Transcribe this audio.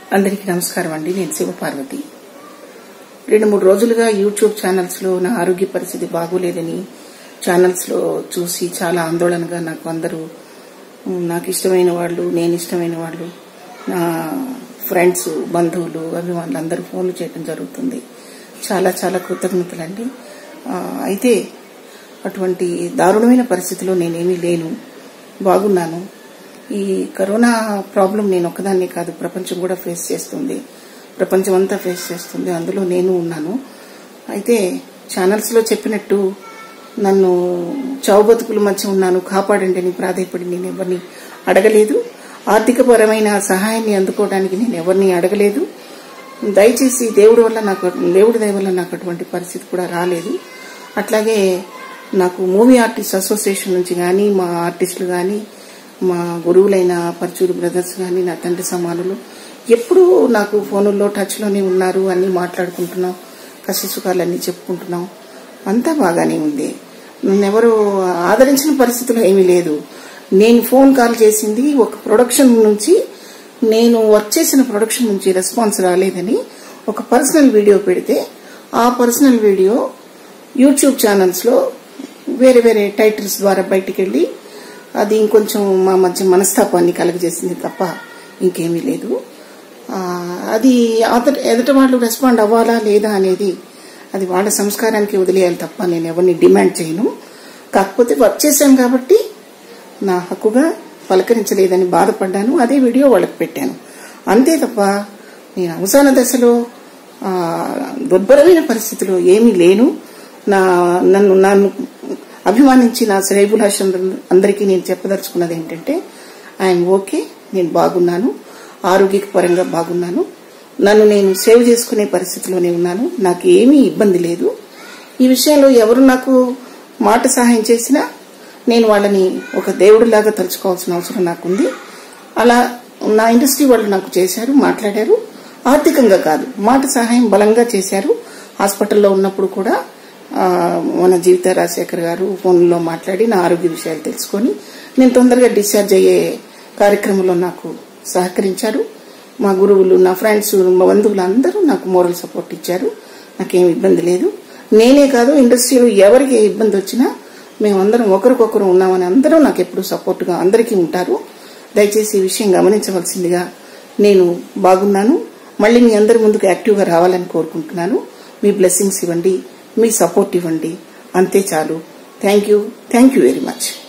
అందరికీ నమస్కారం అండి నేను శివపార్వతి రెండు మూడు రోజులుగా యూట్యూబ్ ఛానల్స్ లో నా ఆరోగ్య పరిస్థితి బాగోలేదని ఛానల్స్ లో చూసి చాలా ఆందోళనగా నాకు అందరూ ఉమ్, నాకు ఇష్టమైన వాళ్ళు నేను ఇష్టమైన వాళ్ళు నా ఫ్రెండ్స్ బంధువులు అభిమానులు అందరూ ఫోన్లు చేయడం జరుగుతుంది చాలా చాలా కృతజ్ఞతలండి ఆ, అయితే అటువంటి దారుణమైన పరిస్థితిలో నేనేమీ లేను బాగున్నాను ఈ కరోనా ప్రాబ్లం నేను ఒక్కదాన్నే కాదు ప్రపంచం కూడా ఫేస్ చేస్తుంది ప్రపంచం అంతా ఫేస్ చేస్తుంది అందులో నేను ఉన్నాను అయితే ఛానల్స్ లో చెప్పినట్టు నన్ను చావు బతుకుల మధ్య ఉన్నాను కాపాడండి అని ప్రాధాయపడి నేను ఎవరిని అడగలేదు ఆర్థికపరమైన సహాయాన్ని అందుకోవడానికి నేను ఎవరిని అడగలేదు దయచేసి దేవుడి వల్ల నాకు దేవుడి దయ వల్ల నాకు అటువంటి పరిస్థితి కూడా రాలేదు అట్లాగే నాకు మూవీ ఆర్టిస్ట్ అసోసియేషన్ నుంచి కానీ మా ఆర్టిస్టులు కానీ మా గురువులైన పర్చూరు బ్రదర్స్ కానీ నా తండ్రి సమానులు ఎప్పుడూ నాకు ఫోనుల్లో టచ్లోనే ఉన్నారు అన్ని మాట్లాడుకుంటున్నాం కష్ట సుఖాలన్నీ చెప్పుకుంటున్నాం అంతా బాగానే ఉంది నన్నెవరు ఆదరించిన పరిస్థితులు ఏమీ లేదు నేను ఫోన్ కాల్ చేసింది ఒక ప్రొడక్షన్ నుంచి నేను వర్క్ చేసిన ప్రొడక్షన్ నుంచి రెస్పాన్స్ రాలేదని ఒక పర్సనల్ వీడియో పెడితే ఆ పర్సనల్ వీడియో యూట్యూబ్ ఛానల్స్ లో వేరే వేరే టైటిల్స్ ద్వారా బయటికి వెళ్ళి అది ఇంకొంచెం మా మధ్య మనస్తాపాన్ని కలగజేసింది తప్ప ఇంకేమీ లేదు ఆ, అది అతడు ఎదుటి వాళ్ళు రెస్పాండ్ అవ్వాలా లేదా అనేది అది వాళ్ళ సంస్కారానికి వదిలేయాలి తప్ప నేను ఎవరిని డిమాండ్ చేయను కాకపోతే వర్క్ చేశాను కాబట్టి నా హక్కుగా పలకరించలేదని బాధపడ్డాను అదే వీడియో వాళ్ళకి పెట్టాను అంతే తప్ప నేను అవసాన దశలో ఆ, దుర్భరమైన పరిస్థితిలో ఏమీ లేను నా నన్ను నన్ను అభిమానించి నా శ్రేయబులాష అందరికీ నేను చెప్పదలుచుకున్నది ఏంటంటే ఐఎమ్ ఓకే నేను బాగున్నాను ఆరోగ్య పరంగా బాగున్నాను నన్ను నేను సేవ్ చేసుకునే పరిస్థితిలోనే ఉన్నాను నాకు ఏమీ ఇబ్బంది లేదు ఈ విషయంలో ఎవరు నాకు మాట సహాయం చేసినా నేను వాళ్ళని ఒక దేవుడిలాగా తలుచుకోవాల్సిన అవసరం నాకుంది అలా నా ఇండస్ట్రీ వాళ్ళు నాకు చేశారు మాట్లాడారు ఆర్థికంగా కాదు మాట సహాయం బలంగా చేశారు హాస్పిటల్లో ఉన్నప్పుడు కూడా ఆ, మన జీవిత రాజశేఖర్ గారు ఫోన్లో మాట్లాడి నా ఆరోగ్య విషయాలు తెలుసుకొని నేను తొందరగా డిశ్చార్జ్ అయ్యే కార్యక్రమంలో నాకు సహకరించారు మా గురువులు నా ఫ్రెండ్స్ మా బంధువులు అందరూ నాకు మోరల్ సపోర్ట్ ఇచ్చారు నాకేం ఇబ్బంది లేదు నేనే కాదు ఇండస్ట్రీలో ఎవరికి ఏ ఇబ్బంది వచ్చినా మేమందరం ఒకరికొకరు ఉన్నామని అందరూ నాకు ఎప్పుడు సపోర్ట్గా అందరికీ ఉంటారు దయచేసి ఈ విషయం గమనించవలసిందిగా నేను బాగున్నాను మళ్ళీ మీ అందరి ముందుకు యాక్టివ్గా రావాలని కోరుకుంటున్నాను మీ బ్లెస్సింగ్స్ ఇవ్వండి మీ సపోర్ట్ ఇవ్వండి అంతే చాలు thank you thank you very much